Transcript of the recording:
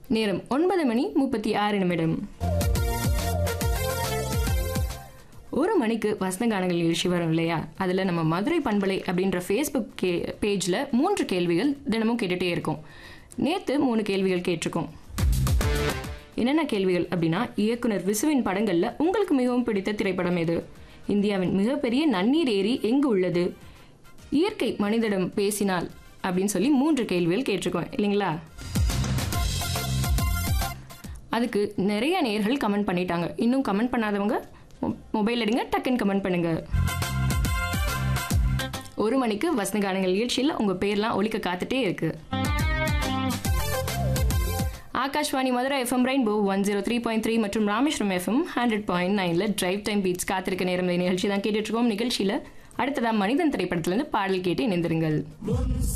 நேரம் ஒன்பது மணி முப்பத்தி ஆறு நிமிடம் ஒரு மணிக்கு வசந்தகானங்கள் நிகழ்ச்சி வரும் இல்லையா அதில் நம்ம மதுரை பண்பலை அப்படின்ற ஃபேஸ்புக் கே பேஜில் மூன்று கேள்விகள் தினமும் கேட்டுகிட்டே இருக்கோம் நேற்று மூணு கேள்விகள் கேட்டிருக்கோம் என்னென்ன கேள்விகள் அப்படின்னா இயக்குனர் விசுவின் படங்களில் உங்களுக்கு மிகவும் பிடித்த திரைப்படம் எது இந்தியாவின் மிகப்பெரிய நன்னீர் ஏரி எங்கு உள்ளது இயற்கை மனிதனிடம் பேசினால் அப்படின்னு சொல்லி மூன்று கேள்விகள் கேட்டிருக்கோம் இல்லைங்களா அதுக்கு நிறைய நேர்கள் கமெண்ட் பண்ணிட்டாங்க இன்னும் கமெண்ட் பண்ணாதவங்க மொ- மொபைல் எடுங்க டக்குன்னு கமெண்ட் பண்ணுங்க ஒரு மணிக்கு வசந்தகானங்கள் நிகழ்ச்சியில் உங்கள் பேர்லாம் ஒலிக்க காத்துட்டே இருக்கு Akashvani Madurai FM rainbow one zero three point three மற்றும் ராமேஸ்வரம் எஃப்எம் ஹண்ட்ரட் பாயிண்ட் நைனில் டிரைவ் டைம் பீட்ஸ் காத்திருக்க நேரம் இந்த நிகழ்ச்சி தான் கேட்டுட்டு இருக்கோம் நிகழ்ச்சியில் அடுத்ததா மனிதன் திரைப்படத்திலிருந்து பாடல் கேட்டு இணைந்திருங்கள்